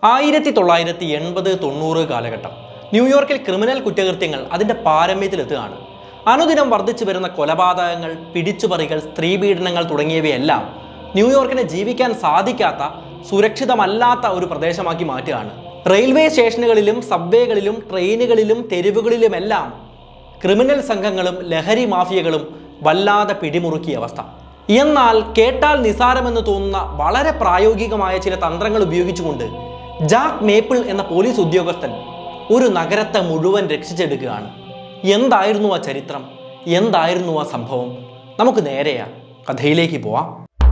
ആയിരത്തി തൊള്ളായിരത്തി എൺപത് തൊണ്ണൂറ് കാലഘട്ടം ന്യൂയോർക്കിൽ ക്രിമിനൽ കുറ്റകൃത്യങ്ങൾ അതിന്റെ പാരമ്യത്തിലെത്തുകയാണ് അനുദിനം വർദ്ധിച്ചു വരുന്ന കൊലപാതകങ്ങൾ പിടിച്ചുപറികൾ സ്ത്രീപീഡനങ്ങൾ തുടങ്ങിയവയെല്ലാം ന്യൂയോർക്കിനെ ജീവിക്കാൻ സാധിക്കാത്ത സുരക്ഷിതമല്ലാത്ത ഒരു പ്രദേശമാക്കി മാറ്റുകയാണ് റെയിൽവേ സ്റ്റേഷനുകളിലും സബ്വേകളിലും ട്രെയിനുകളിലും തെരുവുകളിലുമെല്ലാം ക്രിമിനൽ സംഘങ്ങളും ലഹരി മാഫിയകളും വല്ലാതെ പിടിമുറുക്കിയ അവസ്ഥ എന്നാൽ കേട്ടാൽ നിസാരമെന്ന് തോന്നുന്ന വളരെ പ്രായോഗികമായ ചില തന്ത്രങ്ങൾ ഉപയോഗിച്ചുകൊണ്ട് ജാക്ക് മേപ്പിൾ എന്ന പോലീസ് ഉദ്യോഗസ്ഥൻ ഒരു നഗരത്തെ മുഴുവൻ രക്ഷിച്ചെടുക്കുകയാണ് എന്തായിരുന്നു ആ ചരിത്രം എന്തായിരുന്നു ആ സംഭവം നമുക്ക് നേരെയാ കഥയിലേക്ക് പോവാം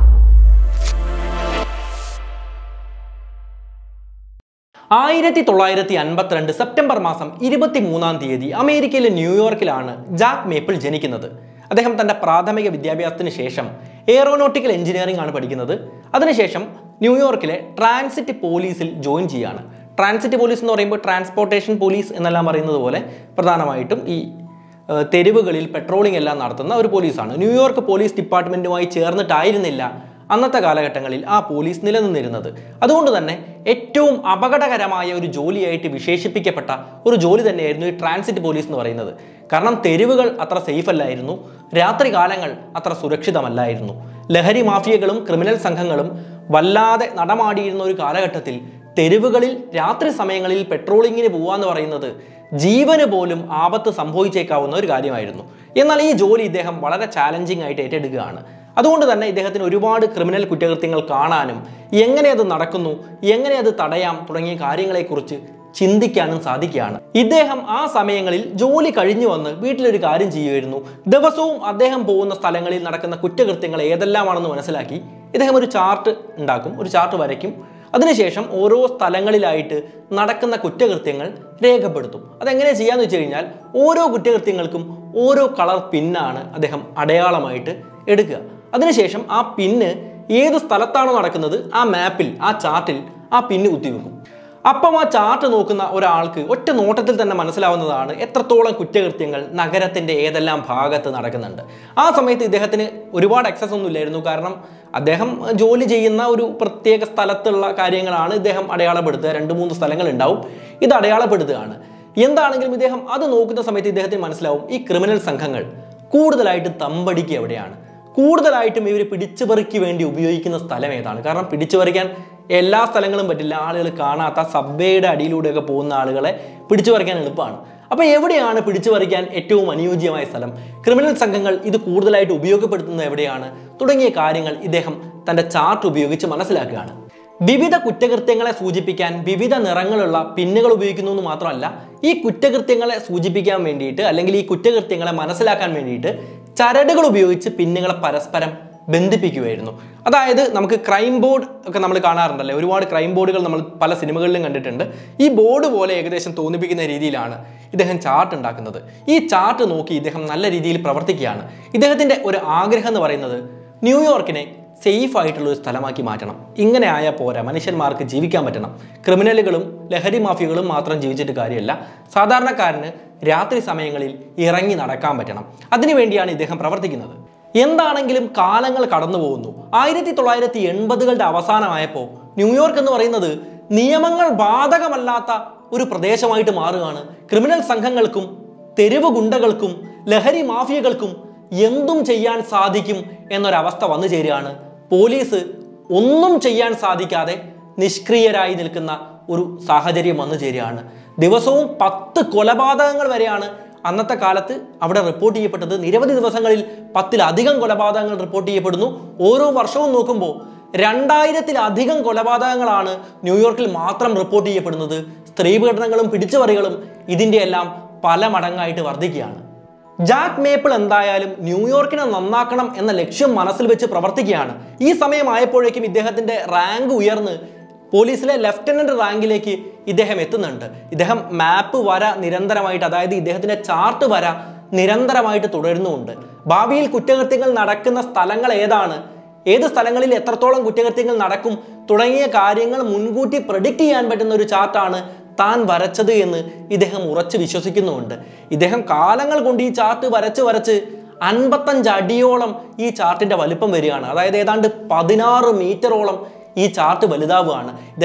ആയിരത്തി തൊള്ളായിരത്തി അൻപത്തിരണ്ട് സെപ്റ്റംബർ മാസം ഇരുപത്തി മൂന്നാം തീയതി അമേരിക്കയിലെ ന്യൂയോർക്കിലാണ് ജാക്ക് മേപ്പിൾ ജനിക്കുന്നത് അദ്ദേഹം തൻ്റെ പ്രാഥമിക വിദ്യാഭ്യാസത്തിന് ശേഷം എയറോനോട്ടിക്കൽ എഞ്ചിനീയറിംഗ് ആണ് പഠിക്കുന്നത് അതിനുശേഷം ന്യൂയോർക്കിലെ ട്രാൻസിറ്റ് പോലീസിൽ ജോയിൻ ചെയ്യുകയാണ് ട്രാൻസിറ്റ് പോലീസ് എന്ന് പറയുമ്പോൾ ട്രാൻസ്പോർട്ടേഷൻ പോലീസ് എന്നെല്ലാം പറയുന്നത് പോലെ പ്രധാനമായിട്ടും ഈ ഏഹ്, തെരുവുകളിൽ പെട്രോളിംഗ് എല്ലാം നടത്തുന്ന ഒരു പോലീസാണ് ന്യൂയോർക്ക് പോലീസ് ഡിപ്പാർട്ട്മെൻറ്റുമായി ചേർന്നിട്ടായിരുന്നില്ല അന്നത്തെ കാലഘട്ടങ്ങളിൽ ആ പോലീസ് നിലനിന്നിരുന്നത് അതുകൊണ്ട് തന്നെ ഏറ്റവും അപകടകരമായ ഒരു ജോലിയായിട്ട് വിശേഷിപ്പിക്കപ്പെട്ട ഒരു ജോലി തന്നെയായിരുന്നു ഈ ട്രാൻസിറ്റ് പോലീസ് എന്ന് പറയുന്നത് കാരണം തെരുവുകൾ അത്ര സേഫ് അല്ലായിരുന്നു രാത്രി കാലങ്ങൾ അത്ര സുരക്ഷിതമല്ലായിരുന്നു ലഹരി മാഫിയകളും ക്രിമിനൽ സംഘങ്ങളും വല്ലാതെ നടമാടിയിരുന്ന ഒരു കാലഘട്ടത്തിൽ തെരുവുകളിൽ രാത്രി സമയങ്ങളിൽ പെട്രോളിങ്ങിന് പോവാന്ന് പറയുന്നത് ജീവന് പോലും ആപത്ത് സംഭവിച്ചേക്കാവുന്ന ഒരു കാര്യമായിരുന്നു എന്നാൽ ഈ ജോലി ഇദ്ദേഹം വളരെ ചാലഞ്ചിങ് ആയിട്ട് ഏറ്റെടുക്കുകയാണ് അതുകൊണ്ട് തന്നെ ഇദ്ദേഹത്തിന് ഒരുപാട് ക്രിമിനൽ കുറ്റകൃത്യങ്ങൾ കാണാനും എങ്ങനെ അത് നടക്കുന്നു എങ്ങനെ അത് തടയാം തുടങ്ങിയ കാര്യങ്ങളെക്കുറിച്ച് ചിന്തിക്കാനും സാധിക്കുകയാണ് ഇദ്ദേഹം ആ സമയങ്ങളിൽ ജോലി കഴിഞ്ഞു വന്ന് വീട്ടിലൊരു കാര്യം ചെയ്യുമായിരുന്നു ദിവസവും അദ്ദേഹം പോകുന്ന സ്ഥലങ്ങളിൽ നടക്കുന്ന കുറ്റകൃത്യങ്ങൾ ഏതെല്ലാമാണെന്ന് മനസ്സിലാക്കി ഇദ്ദേഹം ഒരു ചാർട്ട് ഉണ്ടാക്കും ഒരു ചാർട്ട് വരയ്ക്കും അതിനുശേഷം ഓരോ സ്ഥലങ്ങളിലായിട്ട് നടക്കുന്ന കുറ്റകൃത്യങ്ങൾ രേഖപ്പെടുത്തും അതെങ്ങനെ ചെയ്യാന്ന് വെച്ച് കഴിഞ്ഞാൽ ഓരോ കുറ്റകൃത്യങ്ങൾക്കും ഓരോ കളർ പിന്നാണ് അദ്ദേഹം അടയാളമായിട്ട് എടുക്കുക അതിനുശേഷം ആ പിന്ന് ഏത് സ്ഥലത്താണോ നടക്കുന്നത് ആ മാപ്പിൽ ആ ചാർട്ടിൽ ആ പിന്ന് കുത്തിവെക്കും അപ്പം ആ ചാർട്ട് നോക്കുന്ന ഒരാൾക്ക് ഒറ്റ നോട്ടത്തിൽ തന്നെ മനസ്സിലാവുന്നതാണ് എത്രത്തോളം കുറ്റകൃത്യങ്ങൾ നഗരത്തിന്റെ ഏതെല്ലാം ഭാഗത്ത് നടക്കുന്നുണ്ട് ആ സമയത്ത് ഇദ്ദേഹത്തിന് ഒരുപാട് എക്സസ് ഒന്നും ഇല്ലായിരുന്നു കാരണം അദ്ദേഹം ജോലി ചെയ്യുന്ന ഒരു പ്രത്യേക സ്ഥലത്തുള്ള കാര്യങ്ങളാണ് ഇദ്ദേഹം അടയാളപ്പെടുത്തുക രണ്ട് മൂന്ന് സ്ഥലങ്ങൾ ഉണ്ടാവും ഇത് അടയാളപ്പെടുത്തുകയാണ് എന്താണെങ്കിലും ഇദ്ദേഹം അത് നോക്കുന്ന സമയത്ത് ഇദ്ദേഹത്തിന് മനസ്സിലാവും ഈ ക്രിമിനൽ സംഘങ്ങൾ കൂടുതലായിട്ട് തമ്പടിക്കുക എവിടെയാണ് കൂടുതലായിട്ടും ഇവർ പിടിച്ചുപറിക്ക് വേണ്ടി ഉപയോഗിക്കുന്ന സ്ഥലം ഏതാണ് കാരണം പിടിച്ചുപറിക്കാൻ എല്ലാ സ്ഥലങ്ങളും പറ്റില്ല ആളുകൾ കാണാത്ത സബ്വേയുടെ അടിയിലൂടെയൊക്കെ പോകുന്ന ആളുകളെ പിടിച്ചുപറിക്കാൻ എളുപ്പമാണ് അപ്പോൾ എവിടെയാണ് പിടിച്ചുപറിക്കാൻ ഏറ്റവും അനുയോജ്യമായ സ്ഥലം ക്രിമിനൽ സംഘങ്ങൾ ഇത് കൂടുതലായിട്ട് ഉപയോഗപ്പെടുത്തുന്നത് എവിടെയാണ് തുടങ്ങിയ കാര്യങ്ങൾ ഇദ്ദേഹം തൻ്റെ ചാർട്ട് ഉപയോഗിച്ച് മനസ്സിലാക്കുകയാണ് വിവിധ കുറ്റകൃത്യങ്ങളെ സൂചിപ്പിക്കാൻ വിവിധ നിറങ്ങളുള്ള പിന്നുകൾ ഉപയോഗിക്കുന്നു എന്ന് മാത്രമല്ല ഈ കുറ്റകൃത്യങ്ങളെ സൂചിപ്പിക്കാൻ വേണ്ടിയിട്ട് അല്ലെങ്കിൽ ഈ കുറ്റകൃത്യങ്ങളെ മനസ്സിലാക്കാൻ വേണ്ടിയിട്ട് ചരടുകൾ ഉപയോഗിച്ച് പിന്നുകളെ പരസ്പരം ബന്ധിപ്പിക്കുമായിരുന്നു അതായത് നമുക്ക് ക്രൈം ബോർഡ് ഒക്കെ നമ്മൾ കാണാറുണ്ടല്ലേ ഒരുപാട് ക്രൈം ബോർഡുകൾ നമ്മൾ പല സിനിമകളിലും കണ്ടിട്ടുണ്ട് ഈ ബോർഡ് പോലെ ഏകദേശം തോന്നിപ്പിക്കുന്ന രീതിയിലാണ് ഇദ്ദേഹം ചാർട്ട് ഉണ്ടാക്കുന്നത് ഈ ചാർട്ട് നോക്കി ഇദ്ദേഹം നല്ല രീതിയിൽ പ്രവർത്തിക്കുകയാണ് ഇദ്ദേഹത്തിൻ്റെ ഒരു ആഗ്രഹം എന്ന് പറയുന്നത് ന്യൂയോർക്കിനെ സേഫ് ആയിട്ടുള്ള ഒരു സ്ഥലമാക്കി മാറ്റണം ഇങ്ങനെ ആയാൽ പോരാ മനുഷ്യന്മാർക്ക് ജീവിക്കാൻ പറ്റണം ക്രിമിനലുകളും ലഹരി മാഫിയകളും മാത്രം ജീവിച്ചിട്ട് കാര്യമല്ല സാധാരണക്കാരന് രാത്രി സമയങ്ങളിൽ ഇറങ്ങി നടക്കാൻ പറ്റണം അതിനുവേണ്ടിയാണ് ഇദ്ദേഹം പ്രവർത്തിക്കുന്നത് എന്താണെങ്കിലും കാലങ്ങൾ കടന്നു പോകുന്നു ആയിരത്തി തൊള്ളായിരത്തി എൺപതുകളുടെ അവസാനമായപ്പോൾ ന്യൂയോർക്ക് എന്ന് പറയുന്നത് നിയമങ്ങൾ ബാധകമല്ലാത്ത ഒരു പ്രദേശമായിട്ട് മാറുകയാണ് ക്രിമിനൽ സംഘങ്ങൾക്കും തെരുവ് ഗുണ്ടകൾക്കും ലഹരി മാഫിയകൾക്കും എന്തും ചെയ്യാൻ സാധിക്കും എന്നൊരവസ്ഥ വന്നു ചേരുകയാണ് പോലീസ് ഒന്നും ചെയ്യാൻ സാധിക്കാതെ നിഷ്ക്രിയരായി നിൽക്കുന്ന ഒരു സാഹചര്യം വന്നു ചേരുകയാണ് ദിവസവും പത്ത് കൊലപാതകങ്ങൾ വരെയാണ് അന്നത്തെ കാലത്ത് അവിടെ റിപ്പോർട്ട് ചെയ്യപ്പെട്ടത് നിരവധി ദിവസങ്ങളിൽ പത്തിലധികം കൊലപാതകങ്ങൾ റിപ്പോർട്ട് ചെയ്യപ്പെടുന്നു ഓരോ വർഷവും നോക്കുമ്പോൾ രണ്ടായിരത്തിലധികം കൊലപാതകങ്ങളാണ് ന്യൂയോർക്കിൽ മാത്രം റിപ്പോർട്ട് ചെയ്യപ്പെടുന്നത് സ്ത്രീപീഡനങ്ങളും പിടിച്ചുപറികളും ഇതിൻ്റെ എല്ലാം പല മടങ്ങായിട്ട് വർദ്ധിക്കുകയാണ് ജാക്ക് മേപ്പിൾ എന്തായാലും ന്യൂയോർക്കിനെ നന്നാക്കണം എന്ന ലക്ഷ്യം മനസ്സിൽ വെച്ച് പ്രവർത്തിക്കുകയാണ് ഈ സമയമായപ്പോഴേക്കും ഇദ്ദേഹത്തിന്റെ റാങ്ക് ഉയർന്ന് പോലീസിലെ ലെഫ്റ്റനന്റ് റാങ്കിലേക്ക് ഇദ്ദേഹം എത്തുന്നുണ്ട് ഇദ്ദേഹം മാപ്പ് വര നിരന്തരമായിട്ട് അതായത് ഇദ്ദേഹത്തിന്റെ ചാർട്ട് വര നിരന്തരമായിട്ട് തുടരുന്നുമുണ്ട് ഭാവിയിൽ കുറ്റകൃത്യങ്ങൾ നടക്കുന്ന സ്ഥലങ്ങൾ ഏതാണ് ഏത് സ്ഥലങ്ങളിൽ എത്രത്തോളം കുറ്റകൃത്യങ്ങൾ നടക്കും തുടങ്ങിയ കാര്യങ്ങൾ മുൻകൂട്ടി പ്രഡിക്റ്റ് ചെയ്യാൻ പറ്റുന്ന ഒരു ചാർട്ടാണ് താൻ വരച്ചത് എന്ന് ഇദ്ദേഹം ഉറച്ചു വിശ്വസിക്കുന്നുമുണ്ട് ഇദ്ദേഹം കാലങ്ങൾ കൊണ്ട് ഈ ചാർട്ട് വരച്ച് വരച്ച് അൻപത്തഞ്ച് അടിയോളം ഈ ചാർട്ടിന്റെ വലിപ്പം വരികയാണ് അതായത് ഏതാണ്ട് പതിനാറ് മീറ്ററോളം ഈ ചാർട്ട് വലുതാവുകയാണ് ഇദ്ദേഹം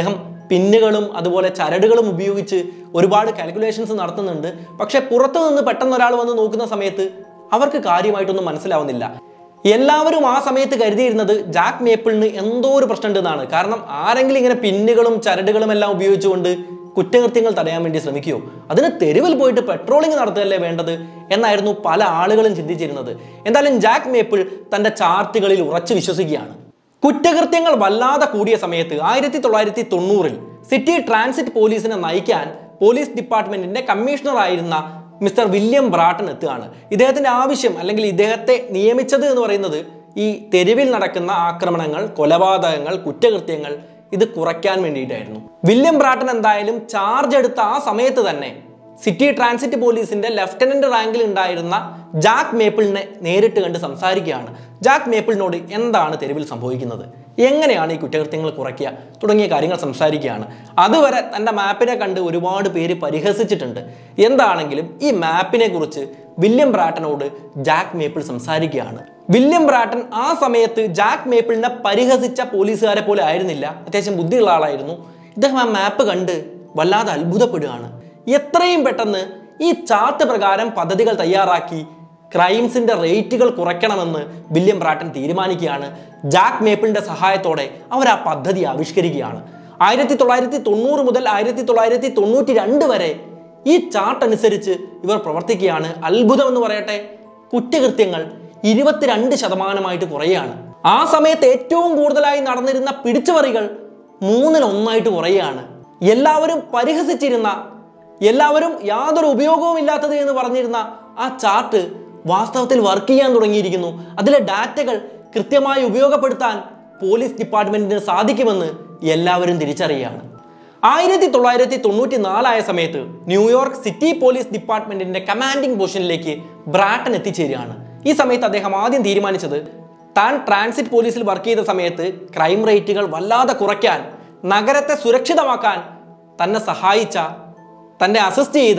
പിന്നുകളും അതുപോലെ ചരടുകളും ഉപയോഗിച്ച് ഒരുപാട് കാൽക്കുലേഷൻസ് നടത്തുന്നുണ്ട് പക്ഷെ പുറത്തു നിന്ന് പെട്ടെന്ന് ഒരാൾ വന്ന് നോക്കുന്ന സമയത്ത് അവർക്ക് കാര്യമായിട്ടൊന്നും മനസ്സിലാവുന്നില്ല എല്ലാവരും ആ സമയത്ത് കരുതിയിരുന്നത് ജാക്ക് മേപ്പിളിന് എന്തോ ഒരു പ്രശ്നമുണ്ടെന്നാണ് കാരണം ആരെങ്കിലും ഇങ്ങനെ പിന്നുകളും ചരടുകളും എല്ലാം ഉപയോഗിച്ചുകൊണ്ട് കുറ്റകൃത്യങ്ങൾ തടയാൻ വേണ്ടി ശ്രമിക്കുകയോ അതിന് തെരുവിൽ പോയിട്ട് പെട്രോളിംഗ് നടത്തുകയല്ലേ വേണ്ടത് എന്നായിരുന്നു പല ആളുകളും ചിന്തിച്ചിരുന്നത് എന്തായാലും ജാക്ക് മേപ്പിൾ തന്റെ ചാർട്ടുകളിൽ ഉറച്ചു വിശ്വസിക്കുകയാണ് കുറ്റകൃത്യങ്ങൾ വല്ലാതെ കൂടിയ സമയത്ത് ആയിരത്തി തൊള്ളായിരത്തി തൊണ്ണൂറിൽ സിറ്റി ട്രാൻസിറ്റ് പോലീസിനെ നയിക്കാൻ പോലീസ് ഡിപ്പാർട്ട്മെന്റിന്റെ കമ്മീഷണർ ആയിരുന്ന മിസ്റ്റർ വില്യം ബ്രാട്ടൺ എത്തുകയാണ് ഇദ്ദേഹത്തിന്റെ ആവശ്യം അല്ലെങ്കിൽ ഇദ്ദേഹത്തെ നിയമിച്ചത് എന്ന് പറയുന്നത് ഈ തെരുവിൽ നടക്കുന്ന ആക്രമണങ്ങൾ കൊലപാതകങ്ങൾ കുറ്റകൃത്യങ്ങൾ ഇത് കുറയ്ക്കാൻ വേണ്ടിയിട്ടായിരുന്നു വില്യം ബ്രാട്ടൺ എന്തായാലും ചാർജ് എടുത്ത ആ സമയത്ത് തന്നെ സിറ്റി ട്രാൻസിറ്റ് പോലീസിന്റെ ലഫ്റ്റനന്റ് റാങ്കിൽ ഉണ്ടായിരുന്ന ജാക്ക് മേപ്പിളിനെ നേരിട്ട് കണ്ട് സംസാരിക്കുകയാണ് ജാക്ക് മേപ്പിളിനോട് എന്താണ് തെരുവിൽ സംഭവിക്കുന്നത് എങ്ങനെയാണ് ഈ കുറ്റകൃത്യങ്ങൾ കുറയ്ക്കുക തുടങ്ങിയ കാര്യങ്ങൾ സംസാരിക്കുകയാണ് അതുവരെ തൻ്റെ മാപ്പിനെ കണ്ട് ഒരുപാട് പേര് പരിഹസിച്ചിട്ടുണ്ട് എന്താണെങ്കിലും ഈ മാപ്പിനെ കുറിച്ച് വില്യം ബ്രാട്ടനോട് ജാക്ക് മേപ്പിൾ സംസാരിക്കുകയാണ് വില്യം ബ്രാട്ടൻ ആ സമയത്ത് ജാക്ക് മേപ്പിളിനെ പരിഹസിച്ച പോലീസുകാരെ പോലെ ആയിരുന്നില്ല അത്യാവശ്യം ബുദ്ധിയുള്ള ആളായിരുന്നു ഇദ്ദേഹം ആ മാപ്പ് കണ്ട് വല്ലാതെ അത്ഭുതപ്പെടുകയാണ് എത്രയും പെട്ടെന്ന് ഈ ചാർട്ട് പ്രകാരം പദ്ധതികൾ തയ്യാറാക്കി ക്രൈംസിന്റെ റേറ്റുകൾ കുറയ്ക്കണമെന്ന് വില്യം ബ്രാട്ടൻ തീരുമാനിക്കുകയാണ് ജാക്ക് മേപ്പിളിന്റെ സഹായത്തോടെ അവർ ആ പദ്ധതി ആവിഷ്കരിക്കുകയാണ് ആയിരത്തി തൊള്ളായിരത്തി തൊണ്ണൂറ് മുതൽ ആയിരത്തി തൊള്ളായിരത്തി തൊണ്ണൂറ്റി രണ്ട് വരെ ഈ ചാർട്ട് അനുസരിച്ച് ഇവർ പ്രവർത്തിക്കുകയാണ് അത്ഭുതം എന്ന് പറയട്ടെ കുറ്റകൃത്യങ്ങൾ ഇരുപത്തിരണ്ട് ശതമാനമായിട്ട് കുറയുകയാണ് ആ സമയത്ത് ഏറ്റവും കൂടുതലായി നടന്നിരുന്ന പിടിച്ചുപറികൾ മൂന്നിലൊന്നായിട്ട് കുറയുകയാണ് എല്ലാവരും പരിഹസിച്ചിരുന്ന എല്ലാവരും യാതൊരു ഉപയോഗവും ഇല്ലാത്തത് എന്ന് പറഞ്ഞിരുന്ന ആ ചാർട്ട് വാസ്തവത്തിൽ വർക്ക് ചെയ്യാൻ തുടങ്ങിയിരിക്കുന്നു അതിലെ ഡാറ്റകൾ കൃത്യമായി ഉപയോഗപ്പെടുത്താൻ പോലീസ് ഡിപ്പാർട്ട്മെന്റിന് സാധിക്കുമെന്ന് എല്ലാവരും തിരിച്ചറിയുകയാണ് ആയിരത്തി തൊള്ളായിരത്തി തൊണ്ണൂറ്റി നാലായ സമയത്ത് ന്യൂയോർക്ക് സിറ്റി പോലീസ് ഡിപ്പാർട്ട്മെന്റിന്റെ കമാൻഡിംഗ് പൊസിഷനിലേക്ക് ബ്രാട്ടൻ എത്തിച്ചേരുകയാണ് ഈ സമയത്ത് അദ്ദേഹം ആദ്യം തീരുമാനിച്ചത് താൻ ട്രാൻസിറ്റ് പോലീസിൽ വർക്ക് ചെയ്ത സമയത്ത് ക്രൈം റേറ്റുകൾ വല്ലാതെ കുറയ്ക്കാൻ നഗരത്തെ സുരക്ഷിതമാക്കാൻ തന്നെ സഹായിച്ച തന്നെ അസിസ്റ്റ് ചെയ്ത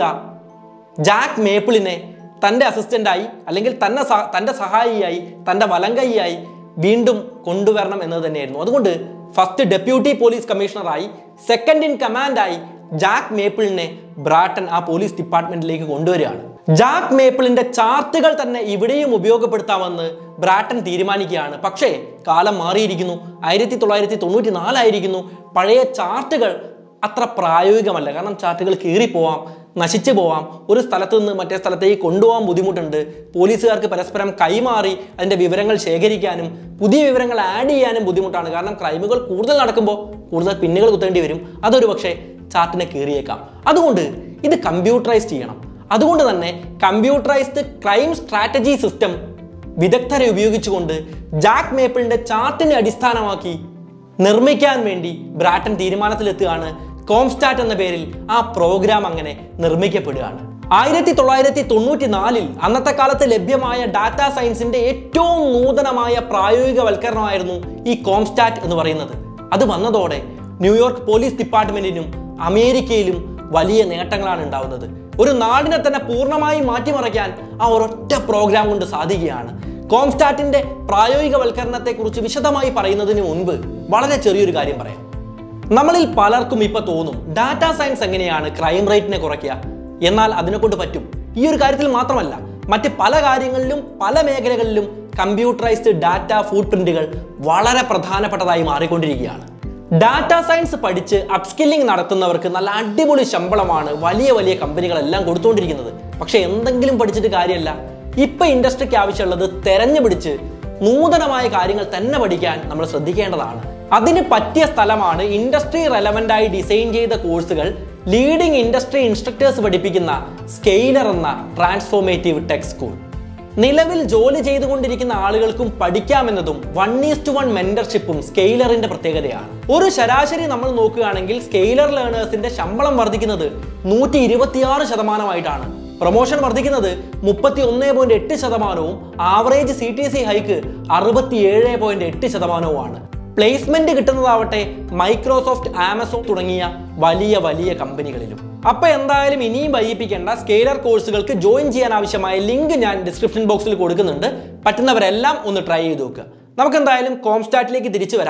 ജാക്ക് മേപ്പിളിനെ തൻ്റെ അസിസ്റ്റൻ്റായി അല്ലെങ്കിൽ തന്നെ സഹ- തൻ്റെ സഹായിയായി തൻ്റെ വലങ്കൈയായി വീണ്ടും കൊണ്ടുവരണം എന്നത് തന്നെയായിരുന്നു അതുകൊണ്ട് ഫസ്റ്റ് ഡെപ്യൂട്ടി പോലീസ് കമ്മീഷണറായി സെക്കൻഡ് ഇൻ കമാൻഡായി ജാക്ക് മേപ്പിളിനെ ബ്രാട്ടൻ ആ പോലീസ് ഡിപ്പാർട്ട്മെന്റിലേക്ക് കൊണ്ടുവരികയാണ് ജാക്ക് മേപ്പിളിന്റെ ചാർട്ടുകൾ തന്നെ ഇവിടെയും ഉപയോഗപ്പെടുത്താമെന്ന് ബ്രാട്ടൻ തീരുമാനിക്കുകയാണ് പക്ഷേ കാലം മാറിയിരിക്കുന്നു ആയിരത്തി തൊള്ളായിരത്തി തൊണ്ണൂറ്റി നാലായിരിക്കുന്നു പഴയ ചാർട്ടുകൾ അത്ര പ്രായോഗികമല്ല കാരണം ചാർട്ടുകൾ കീറിപ്പോവാം നശിച്ചു പോവാം ഒരു സ്ഥലത്ത് നിന്ന് മറ്റേ സ്ഥലത്തേക്ക് കൊണ്ടുപോകാൻ ബുദ്ധിമുട്ടുണ്ട് പോലീസുകാർക്ക് പരസ്പരം കൈമാറി അതിൻ്റെ വിവരങ്ങൾ ശേഖരിക്കാനും പുതിയ വിവരങ്ങൾ ആഡ് ചെയ്യാനും ബുദ്ധിമുട്ടാണ് കാരണം ക്രൈമുകൾ കൂടുതൽ നടക്കുമ്പോൾ കൂടുതൽ പിന്നുകൾ കുത്തേണ്ടി വരും അതൊരു പക്ഷേ ചാർട്ടിനെ കീറിയേക്കാം അതുകൊണ്ട് ഇത് കമ്പ്യൂട്ടറൈസ് ചെയ്യണം അതുകൊണ്ട് തന്നെ കമ്പ്യൂട്ടറൈസ്ഡ് ക്രൈം സ്ട്രാറ്റജി സിസ്റ്റം വിദഗ്ധരെ ഉപയോഗിച്ചുകൊണ്ട് ജാക്ക് മേപ്പിളിന്റെ ചാർട്ടിനെ അടിസ്ഥാനമാക്കി നിർമ്മിക്കാൻ വേണ്ടി ബ്രാട്ടൻ തീരുമാനത്തിലെത്തുകയാണ് കോംസ്റ്റാറ്റ് എന്ന പേരിൽ ആ പ്രോഗ്രാം അങ്ങനെ നിർമ്മിക്കപ്പെടുകയാണ് ആയിരത്തി തൊള്ളായിരത്തി തൊണ്ണൂറ്റി നാലിൽ അന്നത്തെ കാലത്ത് ലഭ്യമായ ഡാറ്റാ സയൻസിന്റെ ഏറ്റവും നൂതനമായ പ്രായോഗികവൽക്കരണമായിരുന്നു ഈ കോംസ്റ്റാറ്റ് എന്ന് പറയുന്നത് അത് വന്നതോടെ ന്യൂയോർക്ക് പോലീസ് ഡിപ്പാർട്ട്മെന്റിനും അമേരിക്കയിലും വലിയ നേട്ടങ്ങളാണ് ഉണ്ടാവുന്നത് ഒരു നാടിനെ തന്നെ പൂർണ്ണമായി മാറ്റിമറിക്കാൻ ആ ഒരൊറ്റ പ്രോഗ്രാം കൊണ്ട് സാധിക്കുകയാണ് കോംസ്റ്റാറ്റിന്റെ പ്രായോഗികവൽക്കരണത്തെക്കുറിച്ച് വിശദമായി പറയുന്നതിന് മുൻപ് വളരെ ചെറിയൊരു കാര്യം പറയാം നമ്മളിൽ പലർക്കും ഇപ്പൊ തോന്നും ഡാറ്റാ സയൻസ് എങ്ങനെയാണ് ക്രൈം റേറ്റിനെ കുറയ്ക്കുക എന്നാൽ അതിനെക്കൊണ്ട് പറ്റും ഈ ഒരു കാര്യത്തിൽ മാത്രമല്ല മറ്റ് പല കാര്യങ്ങളിലും പല മേഖലകളിലും കമ്പ്യൂട്ടറൈസ്ഡ് ഡാറ്റ ഫുട് പ്രിന്റുകൾ വളരെ പ്രധാനപ്പെട്ടതായി മാറിക്കൊണ്ടിരിക്കുകയാണ് ഡാറ്റാ സയൻസ് പഠിച്ച് അപ്സ്കില്ലിംഗ് നടത്തുന്നവർക്ക് നല്ല അടിപൊളി ശമ്പളമാണ് വലിയ വലിയ കമ്പനികളെല്ലാം കൊടുത്തുകൊണ്ടിരിക്കുന്നത് പക്ഷെ എന്തെങ്കിലും പഠിച്ചിട്ട് കാര്യമല്ല ഇപ്പൊ ഇൻഡസ്ട്രിക്ക് ആവശ്യമുള്ളത് തെരഞ്ഞു പിടിച്ച് നൂതനമായ കാര്യങ്ങൾ തന്നെ പഠിക്കാൻ നമ്മൾ ശ്രദ്ധിക്കേണ്ടതാണ് അതിന് പറ്റിയ സ്ഥലമാണ് ഇൻഡസ്ട്രി റെലവൻ്റ് ആയി ഡിസൈൻ ചെയ്ത കോഴ്സുകൾ ലീഡിംഗ് ഇൻഡസ്ട്രി ഇൻസ്ട്രക്ടേഴ്സ് പഠിപ്പിക്കുന്ന സ്കെയിലർ എന്ന ട്രാൻസ്ഫോർമേറ്റീവ് ടെക് സ്കൂൾ നിലവിൽ ജോലി ചെയ്തുകൊണ്ടിരിക്കുന്ന ആളുകൾക്കും പഠിക്കാമെന്നതും വൺ ഈസ് ടു വൺ മെന്റർഷിപ്പും സ്കെയിലറിന്റെ പ്രത്യേകതയാണ് ഒരു ശരാശരി നമ്മൾ നോക്കുകയാണെങ്കിൽ സ്കെയിലർ ലേണേഴ്സിന്റെ ശമ്പളം വർദ്ധിക്കുന്നത് നൂറ്റി ഇരുപത്തിയാറ് ശതമാനമായിട്ടാണ് പ്രൊമോഷൻ വർദ്ധിക്കുന്നത് മുപ്പത്തി ഒന്ന് പോയിന്റ് എട്ട് ശതമാനവും average C T C hike അറുപത്തിയേഴ് പോയിന്റ് എട്ട് ശതമാനവുമാണ് പ്ലേസ്മെന്റ് കിട്ടുന്നതാവട്ടെ മൈക്രോസോഫ്റ്റ് ആമസോൺ തുടങ്ങിയ വലിയ വലിയ കമ്പനികളിലും അപ്പൊ എന്തായാലും ഇനിയും വൈകിപ്പിക്കേണ്ട സ്കെയിലർ കോഴ്സുകൾക്ക് ജോയിൻ ചെയ്യാൻ ആവശ്യമായ ലിങ്ക് ഞാൻ ഡിസ്ക്രിപ്ഷൻ ബോക്സിൽ കൊടുക്കുന്നുണ്ട് പറ്റുന്നവരെല്ലാം ഒന്ന് ട്രൈ ചെയ്ത് നോക്കുക നമുക്ക് എന്തായാലും കോംസ്റ്റാറ്റിലേക്ക് തിരിച്ചു വരാം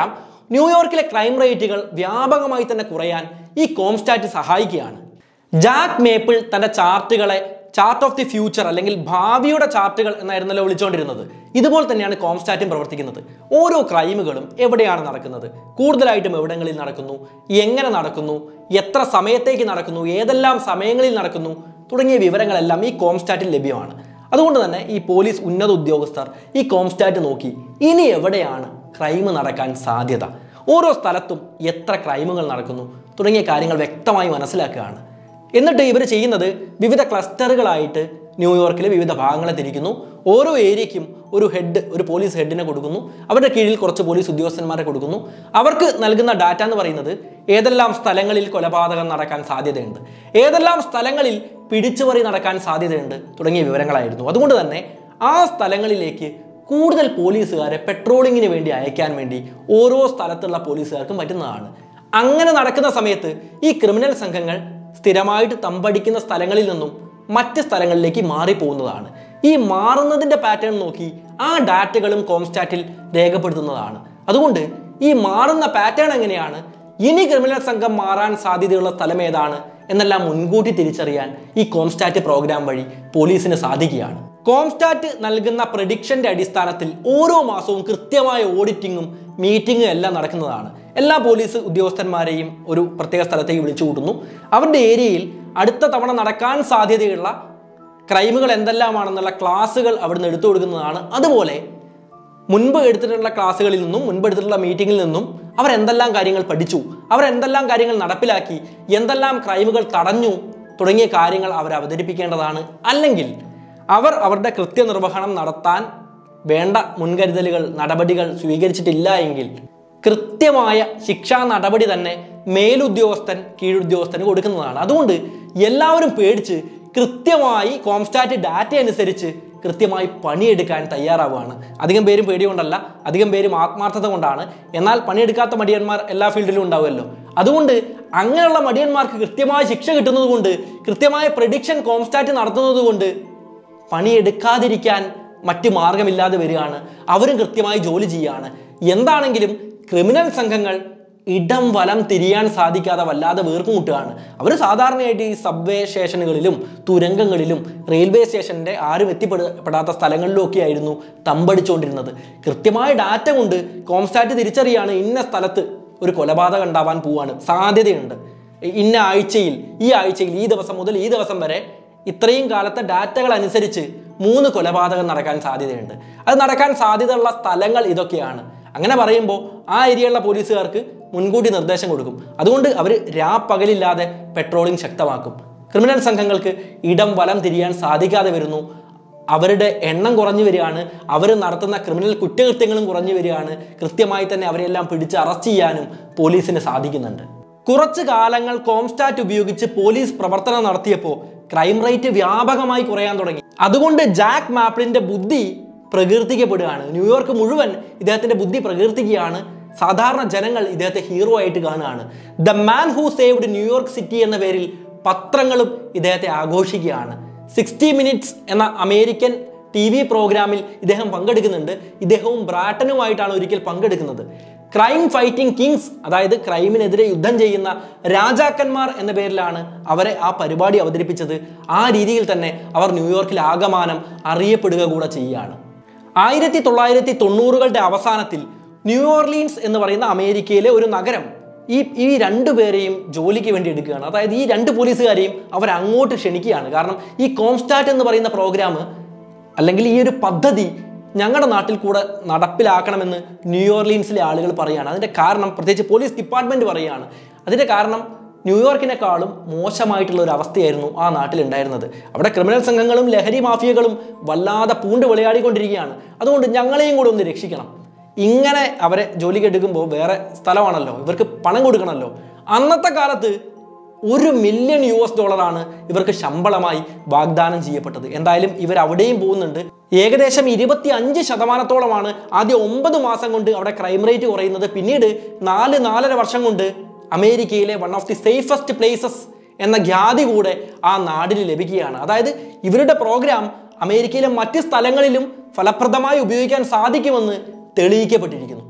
ന്യൂയോർക്കിലെ ക്രൈം റേറ്റുകൾ വ്യാപകമായി തന്നെ കുറയാൻ ഈ കോംസ്റ്റാറ്റ് സഹായിക്കുകയാണ് ജാക്ക് മേപ്പിൾ തന്റെ ചാർട്ടുകളെ ചാർട്ട് ഓഫ് ദി ഫ്യൂച്ചർ അല്ലെങ്കിൽ ഭാവിയുടെ ചാർട്ടുകൾ എന്നായിരുന്നല്ലോ വിളിച്ചുകൊണ്ടിരുന്നത് ഇതുപോലെ തന്നെയാണ് കോംസ്റ്റാറ്റും പ്രവർത്തിക്കുന്നത് ഓരോ ക്രൈമുകളും എവിടെയാണ് നടക്കുന്നത് കൂടുതലായിട്ടും എവിടങ്ങളിൽ നടക്കുന്നു എങ്ങനെ നടക്കുന്നു എത്ര സമയത്തേക്ക് നടക്കുന്നു ഏതെല്ലാം സമയങ്ങളിൽ നടക്കുന്നു തുടങ്ങിയ വിവരങ്ങളെല്ലാം ഈ കോംസ്റ്റാറ്റിൽ ലഭ്യമാണ് അതുകൊണ്ട് തന്നെ ഈ പോലീസ് ഉന്നത ഉദ്യോഗസ്ഥർ ഈ കോംസ്റ്റാറ്റ് നോക്കി ഇനി എവിടെയാണ് ക്രൈം നടക്കാൻ സാധ്യത ഓരോ സ്ഥലത്തും എത്ര ക്രൈമുകൾ നടക്കുന്നു തുടങ്ങിയ കാര്യങ്ങൾ വ്യക്തമായി മനസ്സിലാക്കുകയാണ് എന്നിട്ട് ഇവർ ചെയ്യുന്നത് വിവിധ ക്ലസ്റ്ററുകളായിട്ട് ന്യൂയോർക്കിലെ വിവിധ ഭാഗങ്ങളെ തിരിക്കുന്നു ഓരോ ഏരിയയ്ക്കും ഒരു ഹെഡ് ഒരു പോലീസ് ഹെഡിനെ കൊടുക്കുന്നു അവരുടെ കീഴിൽ കുറച്ച് പോലീസ് ഉദ്യോഗസ്ഥന്മാരെ കൊടുക്കുന്നു അവർക്ക് നൽകുന്ന ഡാറ്റ എന്ന് പറയുന്നത് ഏതെല്ലാം സ്ഥലങ്ങളിൽ കൊലപാതകം നടക്കാൻ സാധ്യതയുണ്ട് ഏതെല്ലാം സ്ഥലങ്ങളിൽ പിടിച്ചുപറി നടക്കാൻ സാധ്യതയുണ്ട് തുടങ്ങിയ വിവരങ്ങളായിരുന്നു അതുകൊണ്ട് തന്നെ ആ സ്ഥലങ്ങളിലേക്ക് കൂടുതൽ പോലീസുകാരെ പെട്രോളിങ്ങിന് വേണ്ടി അയക്കാൻ വേണ്ടി ഓരോ സ്ഥലത്തുള്ള പോലീസുകാർക്കും പറ്റുന്നതാണ് അങ്ങനെ നടക്കുന്ന സമയത്ത് ഈ ക്രിമിനൽ സംഘങ്ങൾ സ്ഥിരമായിട്ട് തമ്പടിക്കുന്ന സ്ഥലങ്ങളിൽ നിന്നും മറ്റ് സ്ഥലങ്ങളിലേക്ക് മാറിപ്പോകുന്നതാണ് ഈ മാറുന്നതിൻ്റെ പാറ്റേൺ നോക്കി ആ ഡാറ്റകളും കോംസ്റ്റാറ്റിൽ രേഖപ്പെടുത്തുന്നതാണ് അതുകൊണ്ട് ഈ മാറുന്ന പാറ്റേൺ എങ്ങനെയാണ് ഇനി ക്രിമിനൽ സംഘം മാറാൻ സാധ്യതയുള്ള സ്ഥലം ഏതാണ് എന്നെല്ലാം മുൻകൂട്ടി തിരിച്ചറിയാൻ ഈ കോംസ്റ്റാറ്റ് പ്രോഗ്രാം വഴി പോലീസിന് സാധിക്കുകയാണ് കോംസ്റ്റാറ്റ് നൽകുന്ന പ്രഡിക്ഷന്റെ അടിസ്ഥാനത്തിൽ ഓരോ മാസവും കൃത്യമായ ഓഡിറ്റിങ്ങും മീറ്റിങ്ങും എല്ലാം നടക്കുന്നതാണ് എല്ലാ പോലീസ് ഉദ്യോഗസ്ഥന്മാരെയും ഒരു പ്രത്യേക സ്ഥലത്തേക്ക് വിളിച്ചു കൂട്ടുന്നു അവരുടെ ഏരിയയിൽ അടുത്ത തവണ നടക്കാൻ സാധ്യതയുള്ള ക്രൈമുകൾ എന്തെല്ലാമാണെന്നുള്ള ക്ലാസ്സുകൾ അവിടുന്ന് എടുത്തു കൊടുക്കുന്നതാണ് അതുപോലെ മുൻപ് എടുത്തിട്ടുള്ള ക്ലാസ്സുകളിൽ നിന്നും മുൻപ് എടുത്തിട്ടുള്ള മീറ്റിങ്ങിൽ നിന്നും അവർ എന്തെല്ലാം കാര്യങ്ങൾ പഠിച്ചു അവർ എന്തെല്ലാം കാര്യങ്ങൾ നടപ്പിലാക്കി എന്തെല്ലാം ക്രൈമുകൾ തടഞ്ഞു തുടങ്ങിയ കാര്യങ്ങൾ അവർ അവതരിപ്പിക്കേണ്ടതാണ് അല്ലെങ്കിൽ അവർ അവരുടെ കൃത്യനിർവഹണം നടത്താൻ വേണ്ട മുൻകരുതലുകൾ നടപടികൾ സ്വീകരിച്ചിട്ടില്ല എങ്കിൽ കൃത്യമായ ശിക്ഷാ നടപടി തന്നെ മേലുദ്യോഗസ്ഥൻ കീഴുദ്യോഗസ്ഥന് കൊടുക്കുന്നതാണ് അതുകൊണ്ട് എല്ലാവരും പേടിച്ച് കൃത്യമായി കോംസ്റ്റാറ്റ് ഡാറ്റ അനുസരിച്ച് കൃത്യമായി പണിയെടുക്കാൻ തയ്യാറാവുകയാണ് അധികം പേരും പേടി കൊണ്ടല്ല അധികം പേരും ആത്മാർത്ഥത കൊണ്ടാണ് എന്നാൽ പണിയെടുക്കാത്ത മടിയന്മാർ എല്ലാ ഫീൽഡിലും ഉണ്ടാവുമല്ലോ അതുകൊണ്ട് അങ്ങനെയുള്ള മടിയന്മാർക്ക് കൃത്യമായ ശിക്ഷ കിട്ടുന്നത് കൊണ്ട് കൃത്യമായ പ്രഡിക്ഷൻ കോംസ്റ്റാറ്റ് നടത്തുന്നത് കൊണ്ട് പണിയെടുക്കാതിരിക്കാൻ മറ്റ് മാർഗമില്ലാതെ വരികയാണ് അവരും കൃത്യമായി ജോലി ചെയ്യുകയാണ് എന്താണെങ്കിലും ക്രിമിനൽ സംഘങ്ങൾ ഇടം വലം തിരിയാൻ സാധിക്കാതെ വല്ലാതെ വീർപ്പുമുട്ടുകയാണ് അവർ സാധാരണയായിട്ട് ഈ സബ്വേ സ്റ്റേഷനുകളിലും തുരങ്കങ്ങളിലും റെയിൽവേ സ്റ്റേഷൻ്റെ ആരും എത്തിപ്പെടാത്ത സ്ഥലങ്ങളിലും ഒക്കെ ആയിരുന്നു തമ്പടിച്ചുകൊണ്ടിരുന്നത് കൃത്യമായ ഡാറ്റ കൊണ്ട് കോംസ്റ്റാറ്റ് തിരിച്ചറിയാണ് ഇന്ന സ്ഥലത്ത് ഒരു കൊലപാതകം ഉണ്ടാവാൻ പോവാണ് സാധ്യതയുണ്ട് ഇന്ന ആഴ്ചയിൽ ഈ ആഴ്ചയിൽ ഈ ദിവസം മുതൽ ഈ ദിവസം വരെ ഇത്രയും കാലത്തെ ഡാറ്റകൾ അനുസരിച്ച് മൂന്ന് കൊലപാതകം നടക്കാൻ സാധ്യതയുണ്ട് അത് നടക്കാൻ സാധ്യതയുള്ള സ്ഥലങ്ങൾ ഇതൊക്കെയാണ് അങ്ങനെ പറയുമ്പോൾ ആ ഏരിയയിലുള്ള പോലീസുകാർക്ക് മുൻകൂട്ടി നിർദ്ദേശം കൊടുക്കും അതുകൊണ്ട് അവർ രാപ്പകലില്ലാതെ പെട്രോളിംഗ് ശക്തമാക്കും ക്രിമിനൽ സംഘങ്ങൾക്ക് ഇടം വലം തിരിയാൻ സാധിക്കാതെ വരുന്നു അവരുടെ എണ്ണം കുറഞ്ഞു വരികയാണ് അവർ നടത്തുന്ന ക്രിമിനൽ കുറ്റകൃത്യങ്ങളും കുറഞ്ഞു വരികയാണ് കൃത്യമായി തന്നെ അവരെല്ലാം പിടിച്ച് അറസ്റ്റ് ചെയ്യാനും പോലീസിന് സാധിക്കുന്നുണ്ട് കുറച്ചു കാലങ്ങൾ കോംസ്റ്റാറ്റ് ഉപയോഗിച്ച് പോലീസ് പ്രവർത്തനം നടത്തിയപ്പോൾ ക്രൈം റേറ്റ് വ്യാപകമായി കുറയാൻ തുടങ്ങി അതുകൊണ്ട് ജാക്ക് മാപ്പിളിന്റെ ബുദ്ധി പ്രകീർത്തിക്കപ്പെടുകയാണ് ന്യൂയോർക്ക് മുഴുവൻ ഇദ്ദേഹത്തിന്റെ ബുദ്ധി പ്രകീർത്തിക്കുകയാണ് സാധാരണ ജനങ്ങൾ ഇദ്ദേഹത്തെ ഹീറോ ആയിട്ട് കാണുകയാണ് the man who saved New York city എന്ന പേരിൽ പത്രങ്ങളും ഇദ്ദേഹത്തെ ആഘോഷിക്കുകയാണ് സിക്സ്റ്റി മിനിറ്റ്സ് എന്ന അമേരിക്കൻ ടി വി പ്രോഗ്രാമിൽ ഇദ്ദേഹം പങ്കെടുക്കുന്നുണ്ട് ഇദ്ദേഹവും ബ്രാട്ടനുമായിട്ടാണ് ഒരിക്കൽ പങ്കെടുക്കുന്നത് ക്രൈം ഫൈറ്റിംഗ് കിങ്സ് അതായത് ക്രൈമിനെതിരെ യുദ്ധം ചെയ്യുന്ന രാജാക്കന്മാർ എന്ന പേരിലാണ് അവരെ ആ പരിപാടി അവതരിപ്പിച്ചത് ആ രീതിയിൽ തന്നെ അവർ ന്യൂയോർക്കിൽ ആകമാനം അറിയപ്പെടുക കൂടെ ചെയ്യുകയാണ് ആയിരത്തി തൊള്ളായിരത്തി തൊണ്ണൂറുകളുടെ അവസാനത്തിൽ ന്യൂ ഓർലീൻസ് എന്ന് പറയുന്ന അമേരിക്കയിലെ ഒരു നഗരം ഈ ഈ രണ്ടു പേരെയും ജോലിക്ക് വേണ്ടി എടുക്കുകയാണ് അതായത് ഈ രണ്ട് പോലീസുകാരെയും അവർ അങ്ങോട്ട് ക്ഷണിക്കുകയാണ് കാരണം ഈ കോംസ്റ്റാറ്റ് എന്ന് പറയുന്ന പ്രോഗ്രാം അല്ലെങ്കിൽ ഈ ഒരു പദ്ധതി ഞങ്ങളുടെ നാട്ടിൽ കൂടെ നടപ്പിലാക്കണമെന്ന് ന്യൂ ഓർലീൻസിലെ ആളുകൾ പറയുകയാണ് അതിൻ്റെ കാരണം പ്രത്യേകിച്ച് പോലീസ് ഡിപ്പാർട്ട്മെൻറ്റ് പറയുകയാണ് അതിൻ്റെ കാരണം ന്യൂയോർക്കിനെക്കാളും മോശമായിട്ടുള്ള ഒരു അവസ്ഥയായിരുന്നു ആ നാട്ടിലുണ്ടായിരുന്നത് അവിടെ ക്രിമിനൽ സംഘങ്ങളും ലഹരി മാഫിയകളും വല്ലാതെ പൂണ്ട് വിളയാടിക്കൊണ്ടിരിക്കുകയാണ് അതുകൊണ്ട് ഞങ്ങളെയും കൂടെ ഒന്ന് രക്ഷിക്കണം ഇങ്ങനെ അവരെ ജോലിക്ക് എടുക്കുമ്പോൾ വേറെ സ്ഥലമാണല്ലോ ഇവർക്ക് പണം കൊടുക്കണമല്ലോ അന്നത്തെ കാലത്ത് ഒരു മില്യൺ യു എസ് ഡോളറാണ് ഇവർക്ക് ശമ്പളമായി വാഗ്ദാനം ചെയ്യപ്പെട്ടത് എന്തായാലും ഇവർ അവിടെയും പോകുന്നുണ്ട് ഏകദേശം ഇരുപത്തി അഞ്ച് ശതമാനത്തോളമാണ് ആദ്യം ഒമ്പത് മാസം കൊണ്ട് അവിടെ ക്രൈം റേറ്റ് കുറയുന്നത് പിന്നീട് നാല് നാലര വർഷം കൊണ്ട് അമേരിക്കയിലെ one of the safest places എന്ന ഖ്യാതി കൂടെ ആ നാടിന് ലഭിക്കുകയാണ് അതായത് ഇവരുടെ പ്രോഗ്രാം അമേരിക്കയിലെ മറ്റ് സ്ഥലങ്ങളിലും ഫലപ്രദമായി ഉപയോഗിക്കാൻ സാധിക്കുമെന്ന് തെളിയിക്കപ്പെട്ടിരിക്കുന്നു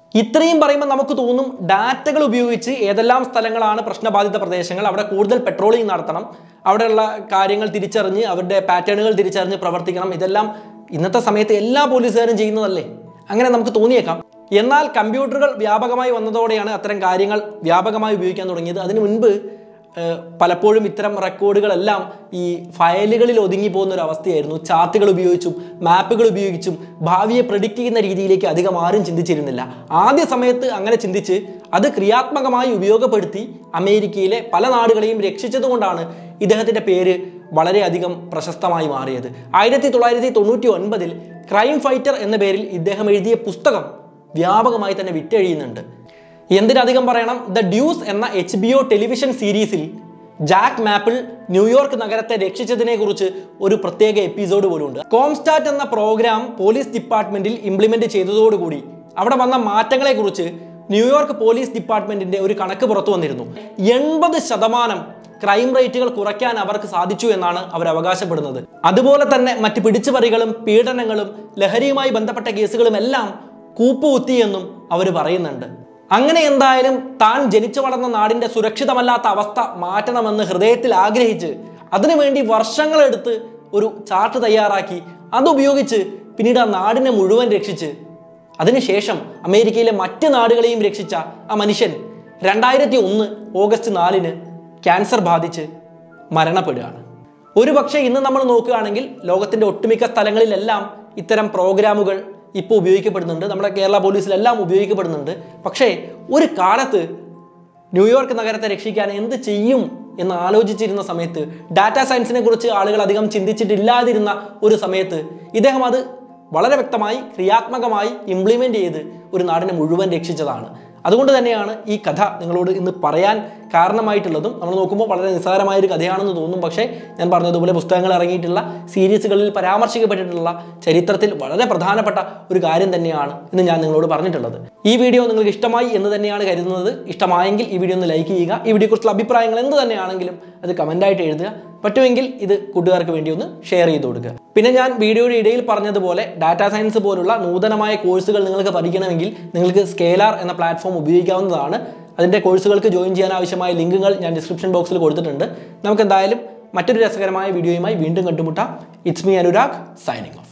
ഇത്രയും പറയുമ്പോൾ നമുക്ക് തോന്നും ഡാറ്റകൾ ഉപയോഗിച്ച് ഏതെല്ലാം സ്ഥലങ്ങളാണ് പ്രശ്നബാധിത പ്രദേശങ്ങൾ അവിടെ കൂടുതൽ പെട്രോളിംഗ് നടത്തണം അവിടെയുള്ള കാര്യങ്ങൾ തിരിച്ചറിഞ്ഞ് അവരുടെ പാറ്റേണുകൾ തിരിച്ചറിഞ്ഞ് പ്രവർത്തിക്കണം ഇതെല്ലാം ഇന്നത്തെ സമയത്ത് എല്ലാ പോലീസുകാരും ചെയ്യുന്നതല്ലേ അങ്ങനെ നമുക്ക് തോന്നിയേക്കാം എന്നാൽ കമ്പ്യൂട്ടറുകൾ വ്യാപകമായി വന്നതോടെയാണ് അത്തരം കാര്യങ്ങൾ വ്യാപകമായി ഉപയോഗിക്കാൻ തുടങ്ങിയത് അതിനു മുൻപ് ഏഹ്, പലപ്പോഴും ഇത്തരം റെക്കോർഡുകളെല്ലാം ഈ ഫയലുകളിൽ ഒതുങ്ങി പോകുന്ന ഒരു അവസ്ഥയായിരുന്നു ചാർട്ടുകൾ ഉപയോഗിച്ചും മാപ്പുകൾ ഉപയോഗിച്ചും ഭാവിയെ പ്രഡിക്റ്റ് ചെയ്യുന്ന രീതിയിലേക്ക് അധികം ആരും ചിന്തിച്ചിരുന്നില്ല ആദ്യ സമയത്ത് അങ്ങനെ ചിന്തിച്ച് അത് ക്രിയാത്മകമായി ഉപയോഗപ്പെടുത്തി അമേരിക്കയിലെ പല നാടുകളെയും രക്ഷിച്ചതുകൊണ്ടാണ് ഇദ്ദേഹത്തിൻ്റെ പേര് വളരെയധികം പ്രശസ്തമായി മാറിയത് ആയിരത്തി തൊള്ളായിരത്തി തൊണ്ണൂറ്റി ഒൻപതിൽ ക്രൈം ഫൈറ്റർ എന്ന പേരിൽ ഇദ്ദേഹം എഴുതിയ പുസ്തകം വ്യാപകമായി തന്നെ വിറ്റഴിയുന്നുണ്ട് എന്തിനധികം പറയണം ദ ഡ്യൂസ് എന്ന എച്ച് ബി ഒ ടെലിവിഷൻ സീരീസിൽ ജാക്ക് മാപ്പിൾ ന്യൂയോർക്ക് നഗരത്തെ രക്ഷിച്ചതിനെ കുറിച്ച് ഒരു പ്രത്യേക എപ്പിസോഡ് പോലും ഉണ്ട് കോംസ്റ്റാറ്റ് എന്ന പ്രോഗ്രാം പോലീസ് ഡിപ്പാർട്ട്മെന്റിൽ ഇംപ്ലിമെന്റ് ചെയ്തതോടുകൂടി അവിടെ വന്ന മാറ്റങ്ങളെ കുറിച്ച് ന്യൂയോർക്ക് പോലീസ് ഡിപ്പാർട്ട്മെന്റിന്റെ ഒരു കണക്ക് പുറത്തു വന്നിരുന്നു എൺപത് ശതമാനം ക്രൈം റേറ്റുകൾ കുറയ്ക്കാൻ അവർക്ക് സാധിച്ചു എന്നാണ് അവർ അവകാശപ്പെടുന്നത് അതുപോലെ തന്നെ മറ്റ് പിടിച്ചുപറികളും പീഡനങ്ങളും ലഹരിയുമായി ബന്ധപ്പെട്ട കേസുകളും എല്ലാം കൂപ്പുകുത്തിയെന്നും അവർ പറയുന്നുണ്ട് അങ്ങനെ എന്തായാലും താൻ ജനിച്ചു വളർന്ന നാടിന്റെ സുരക്ഷിതമല്ലാത്ത അവസ്ഥ മാറ്റണമെന്ന് ഹൃദയത്തിൽ ആഗ്രഹിച്ച് അതിനുവേണ്ടി വർഷങ്ങളെടുത്ത് ഒരു ചാർട്ട് തയ്യാറാക്കി അതുപയോഗിച്ച് പിന്നീട് ആ നാടിനെ മുഴുവൻ രക്ഷിച്ച് അതിനുശേഷം അമേരിക്കയിലെ മറ്റ് നാടുകളെയും രക്ഷിച്ച ആ മനുഷ്യൻ രണ്ടായിരത്തി ഒന്ന് ഓഗസ്റ്റ് നാലിന് ക്യാൻസർ ബാധിച്ച് മരണപ്പെടുകയാണ് ഒരു പക്ഷേ ഇന്ന് നമ്മൾ നോക്കുകയാണെങ്കിൽ ലോകത്തിൻ്റെ ഒട്ടുമിക്ക സ്ഥലങ്ങളിലെല്ലാം ഇത്തരം പ്രോഗ്രാമുകൾ ഇപ്പോൾ ഉപയോഗിക്കപ്പെടുന്നുണ്ട് നമ്മുടെ കേരള പോലീസിലെല്ലാം ഉപയോഗിക്കപ്പെടുന്നുണ്ട് പക്ഷേ ഒരു കാലത്ത് ന്യൂയോർക്ക് നഗരത്തെ രക്ഷിക്കാൻ എന്ത് ചെയ്യും എന്ന് ആലോചിച്ചിരുന്ന സമയത്ത് ഡാറ്റാ സയൻസിനെ കുറിച്ച് ആളുകൾ അധികം ചിന്തിച്ചിട്ടില്ലാതിരുന്ന ഒരു സമയത്ത് ഇദ്ദേഹം അത് വളരെ വ്യക്തമായി ക്രിയാത്മകമായി ഇംപ്ലിമെൻ്റ് ചെയ്ത് ഒരു നാടിനെ മുഴുവൻ രക്ഷിച്ചതാണ് അതുകൊണ്ട് തന്നെയാണ് ഈ കഥ നിങ്ങളോട് ഇന്ന് പറയാൻ കാരണമായിട്ടുള്ളതും നമ്മൾ നോക്കുമ്പോൾ വളരെ നിസ്സാരമായ ഒരു കഥയാണെന്ന് തോന്നും പക്ഷേ ഞാൻ പറഞ്ഞതുപോലെ പുസ്തകങ്ങൾ ഇറങ്ങിയിട്ടുള്ള സീരീസുകളിൽ പരാമർശിക്കപ്പെട്ടിട്ടുള്ള ചരിത്രത്തിൽ വളരെ പ്രധാനപ്പെട്ട ഒരു കാര്യം തന്നെയാണ് എന്ന് ഞാൻ നിങ്ങളോട് പറഞ്ഞിട്ടുള്ളത് ഈ വീഡിയോ നിങ്ങൾക്ക് ഇഷ്ടമായി എന്ന് തന്നെയാണ് കരുതുന്നത് ഇഷ്ടമായെങ്കിൽ ഈ വീഡിയോ ഒന്ന് ലൈക്ക് ചെയ്യുക ഈ വീഡിയോയെക്കുറിച്ചുള്ള അഭിപ്രായങ്ങൾ എന്ത് തന്നെയാണെങ്കിലും അത് കമൻ്റായിട്ട് എഴുതുക പറ്റുമെങ്കിൽ ഇത് കൂട്ടുകാർക്ക് വേണ്ടി ഒന്ന് ഷെയർ ചെയ്ത് കൊടുക്കുക പിന്നെ ഞാൻ വീഡിയോയുടെ ഇടയിൽ പറഞ്ഞതുപോലെ ഡാറ്റാ സയൻസ് പോലുള്ള നൂതനമായ കോഴ്സുകൾ നിങ്ങൾക്ക് പഠിക്കണമെങ്കിൽ നിങ്ങൾക്ക് സ്കേലാർ എന്ന പ്ലാറ്റ്ഫോം ഉപയോഗിക്കാവുന്നതാണ് അതിൻ്റെ കോഴ്സുകൾക്ക് ജോയിൻ ചെയ്യാൻ ആവശ്യമായ ലിങ്കുകൾ ഞാൻ ഡിസ്ക്രിപ്ഷൻ ബോക്സിൽ കൊടുത്തിട്ടുണ്ട് നമുക്ക് എന്തായാലും മറ്റൊരു രസകരമായ വീഡിയോയുമായി വീണ്ടും കണ്ടുമുട്ടാം it's me Anurag signing of